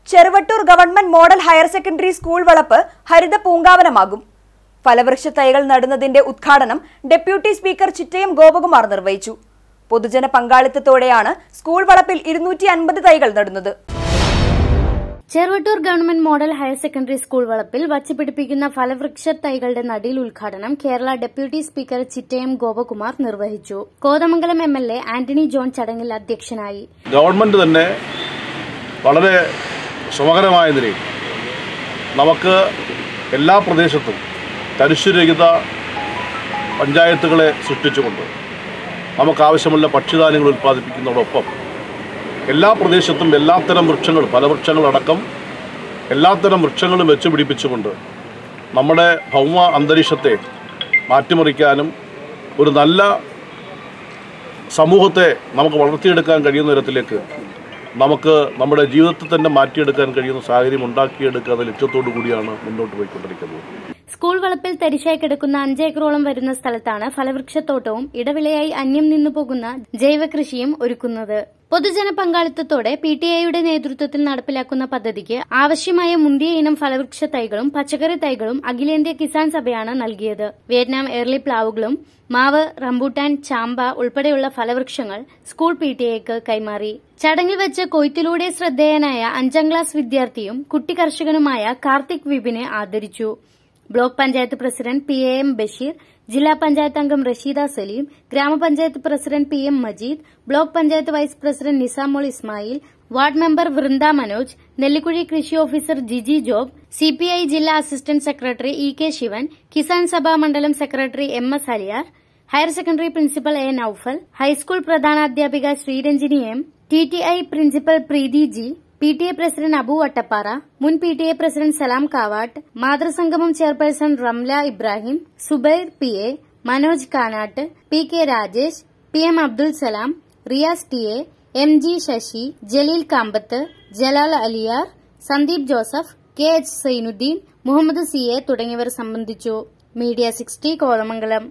Cheruvattoor government model higher secondary school വളപ്പ് ഹരിത പൂങ്കാവനമാകും ഫലവൃക്ഷ തൈകൾ നടുന്നതിന്റെ ഉദ്ഘാടനം ഡെപ്യൂട്ടി സ്പീക്കർ ചിറ്റയം ഗോപകുമാർ നിർവഹിച്ചു പൊതുജന പങ്കാളിത്തത്തോടെയാണ് സ്കൂൾ വളപ്പിൽ ഇരുന്നൂറ്റി അൻപത് തൈകൾ നടുന്നത് Cheruvattoor government model higher secondary school വളപ്പിൽ വച്ചുപിടിപ്പിക്കുന്ന ഫലവൃക്ഷ തൈകളുടെ നടിയിൽ ഉദ്ഘാടനം കേരള ഡെപ്യൂട്ടി സ്പീക്കർ ചിറ്റയം ഗോപകുമാർ നിർവഹിച്ചു Kothamangalam M L A Antony John ചടങ്ങിൽ അധ്യക്ഷനായി ഗവൺമെന്റ് തന്നെ വളരെ സുമകരമായ നിലയിൽ നമുക്ക് എല്ലാ പ്രദേശത്തും തരിശുരഹിത പഞ്ചായത്തുകളെ സൃഷ്ടിച്ചുകൊണ്ട് നമുക്കാവശ്യമുള്ള ഭക്ഷ്യധാന്യങ്ങൾ ഉൽപ്പാദിപ്പിക്കുന്നതോടൊപ്പം എല്ലാ പ്രദേശത്തും എല്ലാത്തരം വൃക്ഷങ്ങൾ ഫലവൃക്ഷങ്ങളടക്കം എല്ലാത്തരം വൃക്ഷങ്ങളും വെച്ച് പിടിപ്പിച്ചുകൊണ്ട് നമ്മുടെ ഭൗമ അന്തരീക്ഷത്തെ മാറ്റിമറിക്കാനും ഒരു നല്ല സമൂഹത്തെ നമുക്ക് വളർത്തിയെടുക്കാൻ കഴിയുന്ന തരത്തിലേക്ക് നമുക്ക് നമ്മുടെ ജീവിതത്തിൽ തന്നെ മാറ്റിയെടുക്കാൻ കഴിയുന്ന സാഹചര്യം ഉണ്ടാക്കിയെടുക്കുക എന്ന ലക്ഷ്യത്തോടു കൂടിയാണ് മുന്നോട്ട് പോയിക്കൊണ്ടിരിക്കുന്നത് സ്കൂൾ വളപ്പിൽ തരിശായി കിടക്കുന്ന അഞ്ചേക്കറോളം വരുന്ന സ്ഥലത്താണ് ഫലവൃക്ഷത്തോട്ടവും ഇടവിളയായി അന്യം നിന്നു പോകുന്ന ജൈവകൃഷിയും ഒരുക്കുന്നത് പൊതുജന പങ്കാളിത്തത്തോടെ പി ടി ഐയുടെ നേതൃത്വത്തിൽ നടപ്പിലാക്കുന്ന പദ്ധതിക്ക് ആവശ്യമായ മുന്തിയ ഇനം ഫലവൃക്ഷ തൈകളും പച്ചക്കറി തൈകളും അഖിലേന്ത്യാ കിസാൻ സഭയാണ് നൽകിയത് വിയറ്റ്നാം എർലി പ്ലാവുകളും മാവ് റംബൂട്ടാൻ ചാമ്പ ഉൾപ്പെടെയുള്ള ഫലവൃക്ഷങ്ങൾ സ്കൂൾ പി ടി ഐക്ക് കൈമാറി ചടങ്ങിൽ വെച്ച് കൊയ്ത്തിലൂടെ ശ്രദ്ധേയനായ അഞ്ചാം ക്ലാസ് വിദ്യാർത്ഥിയും കുട്ടി കർഷകനുമായ കാർത്തിക് വിപിനെ ആദരിച്ചു block panchayat president P A M Basheer ജില്ലാ പഞ്ചായത്ത് അംഗം Rasheeda Saleem gramapanchayat president P M Majeed block panchayat vice president Nisamol Ismail ward member Vrinda Manoj Nellikuzhi കൃഷി ഓഫീസർ ജിജി ജോബ് സിപിഐ ജില്ലാ assistant secretary E K Sivan Kisan Sabha മണ്ഡലം secretary M S Aliyar higher secondary principal A Noufal high school പ്രധാനാധ്യാപിക Sreeranjini M T T I principal Preethi G P T A president Abu Vattappara മുൻ P T A president Salam Kavatt മാതൃസംഗമം chairperson Ramla Ibrahim Zubair P A Manoj Kanatt P K Rajesh P M Abdul Salam Riyas T A M G Sasi Jaleel Kampath Jalal Aliyar Sandeep Joseph K H Sainudheen Muhammad C A തുടങ്ങിയവർ സംബന്ധിച്ചു media sixty Kothamangalam